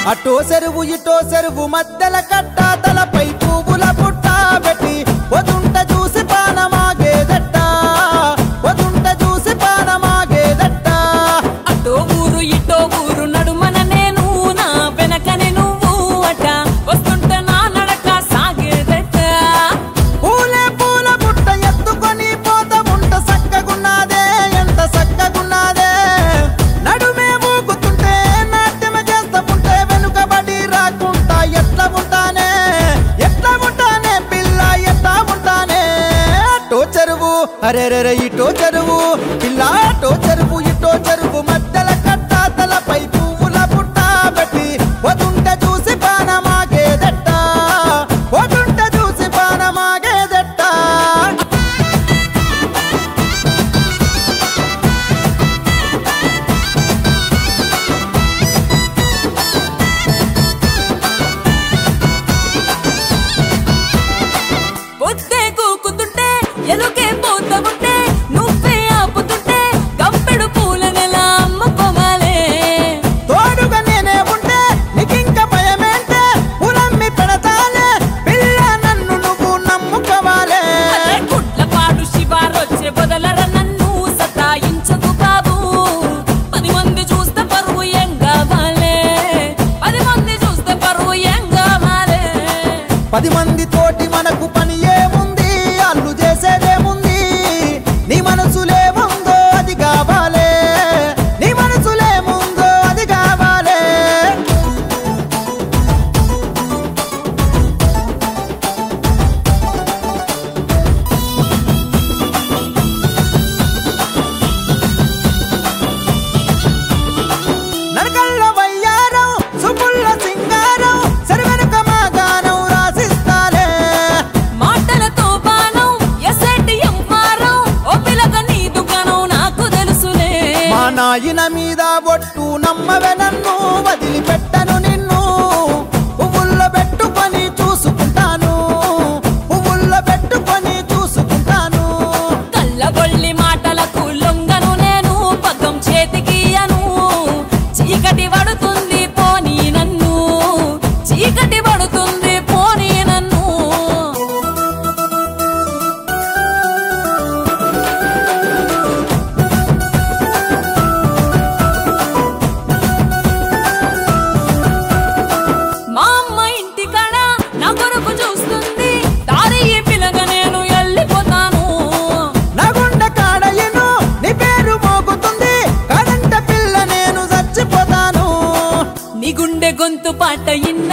అటో చెరువు ఇటో చెరువు మధ్యల కట్ట తలపై పువ్వుల పుట్ట పెట్టి వదుంట చూసి పానమాగేదట్ట వదుంట చూసి పానమాగేదట్ట అటో ఊరు ఇటో ఊరు నడుమన నేను నా వెనకనే నువ్వు అట వస్తుంటే నా నడక సాగేదట పూలే పూల పుట్ట ఎత్తుకొని పోత ఉంట సక్కగున్నాదే ఎంత సక్కగున్నాదే నడుమే మూగుతుంటే నాట్యమ చేస్తా ఉంటే వెనుకబడి రాకుంటా ఎట్లా ఉంటానే ఎట్లా ఉంటానే పిల్ల ఎట్లా ఉంటానే అటో చెరువు అరే రే ఇటో చెరువు పిల్ల అటో చెరువు ఇటో చెరువు మధ్యల కట్ట తలపై పువ్వుల పుట్ట పెట్టి వదుంట చూసి పానమాగేదట్ట వదుంట చూసి పానమాగేదట్ట పొద్దే కూకుతుంటే ఎలుకే పోతా ఉంటే నువ్వే ఆపుతుంటే గంపెడు పూల నెల అమ్ముకోవాలే తోడుగా నేనే ఉంటే నీకింక భయమేంటే ఉలమ్మి పెడతాలే పిల్ల నన్ను నువ్వు నమ్ముకోవాలే అదే గుడ్లపాడు శివారొచ్చే బదలర నన్ను సతాయించకు బాబు పది మంది చూస్తే పరువు ఏం కావాలే పది మంది చూస్తే పరువు ఏం కావాలే పది మంది తోటి మనకు పని ఏముంది అల్లు చేసేదేముంది నీ మనసులేముందో అది కావాలే నీ మనసులేముందో అది కావాలే నరకల్ల వయ్యారం సుపుల్ల సింగారం సరివెనుక మా గానం రాసిస్తాలే మాటలతో బాణం ఎసటి ఎంపారం ఓ పిలక నీ దుకాణం నాకు తెలుసులే మా నాయన మీద బొట్టు నమ్మవే నన్ను వదిలిపెట్టను నిన్ను పువ్వుల్లో పెట్టుకొని చూసుకుంటాను పువ్వుల్లో పెట్టుకొని చూసుకుంటాను కళ్ళబొల్లి మాటలకు లొంగను నేను పగ్గం చేతికియను చీకటి పడుతుంది పోనీ నన్ను చీకటి పడుతుంది పోనీ నన్ను మా అమ్మ ఇంటి కాడ నా కొరకు చూస్తుంది దారి ఈ పిలగ నేను వెళ్ళిపోతాను నా గుండె కాడయ్యను నీ పేరు మోగుతుంది కాదంట పిల్ల నేను చచ్చిపోతాను నీ గుండె గొంతు పాట ఇన్న